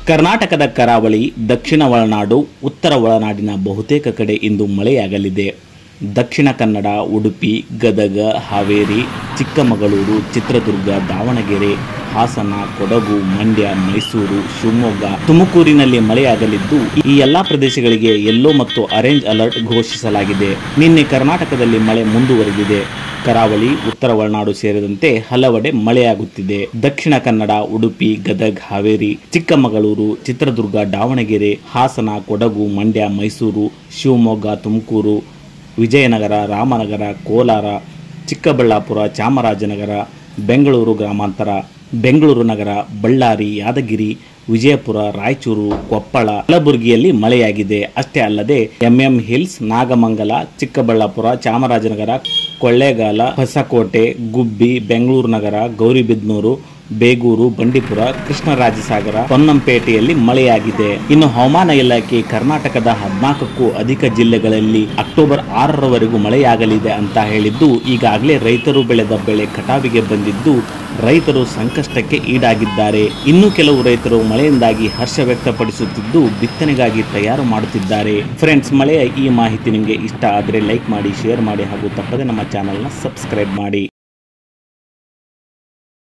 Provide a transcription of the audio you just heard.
ಕರ್ನಾಟಕದ ಕರಾವಳಿ ದಕ್ಷಿಣ ಒಳನಾಡು ಉತ್ತರ ಒಳನಾಡಿನ ಬಹುತೇಕ ಕಡೆ ಇಂದು ಮಳೆಯಾಗಲಿದೆ ದಕ್ಷಿಣ ಕನ್ನಡ ಉಡುಪಿ ಗದಗ ಹಾವೇರಿ ಚಿಕ್ಕಮಗಳೂರು ಚಿತ್ರದುರ್ಗ ದಾವಣಗೆರೆ ಹಾಸನ ಕೊಡಗು ಮಂಡ್ಯ ಮೈಸೂರು ಶಿವಮೊಗ್ಗ ತುಮಕೂರಿನಲ್ಲಿ ಮಳೆಯಾಗಲಿದ್ದು ಈ ಎಲ್ಲಾ ಪ್ರದೇಶಗಳಿಗೆ ಯೆಲ್ಲೋ ಮತ್ತು ಆರೆಂಜ್ ಅಲರ್ಟ್ ಘೋಷಿಸಲಾಗಿದೆ ನಿನ್ನೆ ಕರ್ನಾಟಕದಲ್ಲಿ ಮಳೆ ಮುಂದುವರೆದಿದೆ ಕರಾವಳಿ ಉತ್ತರ ಒಳನಾಡು ಸೇರಿದಂತೆ ಹಲವೆಡೆ ಮಳೆಯಾಗುತ್ತಿದೆ ದಕ್ಷಿಣ ಕನ್ನಡ ಉಡುಪಿ ಗದಗ್ ಹಾವೇರಿ ಚಿಕ್ಕಮಗಳೂರು ಚಿತ್ರದುರ್ಗ ದಾವಣಗೆರೆ ಹಾಸನ ಕೊಡಗು ಮಂಡ್ಯ ಮೈಸೂರು ಶಿವಮೊಗ್ಗ ತುಮಕೂರು ವಿಜಯನಗರ ರಾಮನಗರ ಕೋಲಾರ ಚಿಕ್ಕಬಳ್ಳಾಪುರ ಚಾಮರಾಜನಗರ ಬೆಂಗಳೂರು ಗ್ರಾಮಾಂತರ ಬೆಂಗಳೂರು ನಗರ ಬಳ್ಳಾರಿ ಯಾದಗಿರಿ ವಿಜಯಪುರ ರಾಯಚೂರು ಕೊಪ್ಪಳ ಕಲಬುರಗಿಯಲ್ಲಿ ಮಳೆಯಾಗಿದೆ ಅಷ್ಟೇ ಅಲ್ಲದೆ ಎಂಎಂ ಹಿಲ್ಸ್ ನಾಗಮಂಗಲ ಚಿಕ್ಕಬಳ್ಳಾಪುರ ಚಾಮರಾಜನಗರ ಕೊಳ್ಳೇಗಾಲ ಹೊಸಕೋಟೆ ಗುಬ್ಬಿ ಬೆಂಗಳೂರು ನಗರ ಗೌರಿಬಿದನೂರು ಬೇಗೂರು ಬಂಡೀಪುರ ಕೃಷ್ಣರಾಜಸಾಗರ ಪೊನ್ನಂಪೇಟೆಯಲ್ಲಿ ಮಳೆಯಾಗಿದೆ ಇನ್ನು ಹವಾಮಾನ ಇಲಾಖೆ ಕರ್ನಾಟಕದ ಹದಿನಾಲ್ಕಕ್ಕೂ ಅಧಿಕ ಜಿಲ್ಲೆಗಳಲ್ಲಿ ಅಕ್ಟೋಬರ್ ಆರರವರೆಗೂ ಮಳೆಯಾಗಲಿದೆ ಅಂತ ಹೇಳಿದ್ದು ಈಗಾಗಲೇ ರೈತರು ಬೆಳೆದ ಬೆಳೆ ಕಟಾವಿಗೆ ಬಂದಿದ್ದು ರೈತರು ಸಂಕಷ್ಟಕ್ಕೆ ಈಡಾಗಿದ್ದಾರೆ ಇನ್ನು ಕೆಲವು ರೈತರು ಮಳೆಯಿಂದಾಗಿ ಹರ್ಷ ವ್ಯಕ್ತಪಡಿಸುತ್ತಿದ್ದು ಬಿತ್ತನೆಗಾಗಿ ತಯಾರು ಮಾಡುತ್ತಿದ್ದಾರೆ ಫ್ರೆಂಡ್ಸ್ ಮಳೆಯ ಈ ಮಾಹಿತಿ ನಿಮಗೆ ಇಷ್ಟ ಆದರೆ ಲೈಕ್ ಮಾಡಿ ಶೇರ್ ಮಾಡಿ ಹಾಗೂ ತಪ್ಪದೆ ನಮ್ಮ ಚಾನಲ್ನ ಸಬ್ಸ್ಕ್ರೈಬ್ ಮಾಡಿ